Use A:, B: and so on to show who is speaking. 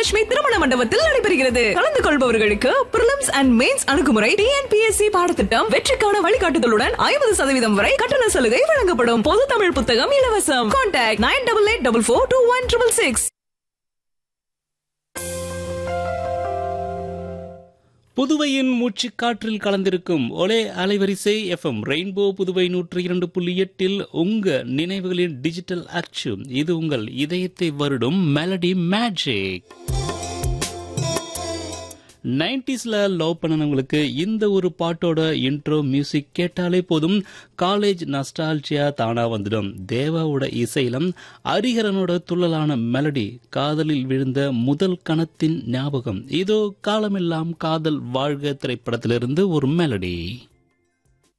A: தனலட்சுமி திருமண மண்டபத்தில் நடைபெறுகிறது கலந்து கொள்பவர்களுக்கு பிரிலிம்ஸ் அண்ட் மெயின்ஸ் அணுகுமுறை டிஎன்பிஎஸ்சி பாடத்திட்டம் வெற்றிக்கான வழிகாட்டுதலுடன் ஐம்பது சதவீதம் வரை கட்டண சலுகை வழங்கப்படும் பொது தமிழ் புத்தகம் இலவசம் contact nine double eight double four two one triple six
B: புதுவையின் மூச்சுக்காற்றில் கலந்திருக்கும் ஒலே அலைவரிசை எஃப்எம் ரெயின்போ புதுவை நூற்றி இரண்டு புள்ளி எட்டில் உங்க நினைவுகளின் டிஜிட்டல் அச்சு இது உங்கள் இதயத்தை வருடும் மெலடி மேஜிக் நைன்டிஸ்ல லவ் பண்ணனவங்களுக்கு இந்த ஒரு பாட்டோட இன்ட்ரோ மியூசிக் கேட்டாலே போதும் காலேஜ் நஸ்டால்ஜியா தானா வந்துடும் தேவாவோட இசையிலம் ஹரிஹரனோட துள்ளலான மெலடி காதலில் விழுந்த முதல் கணத்தின் ஞாபகம் இதோ காலமெல்லாம் காதல் வாழ்க திரைப்படத்திலிருந்து ஒரு மெலடி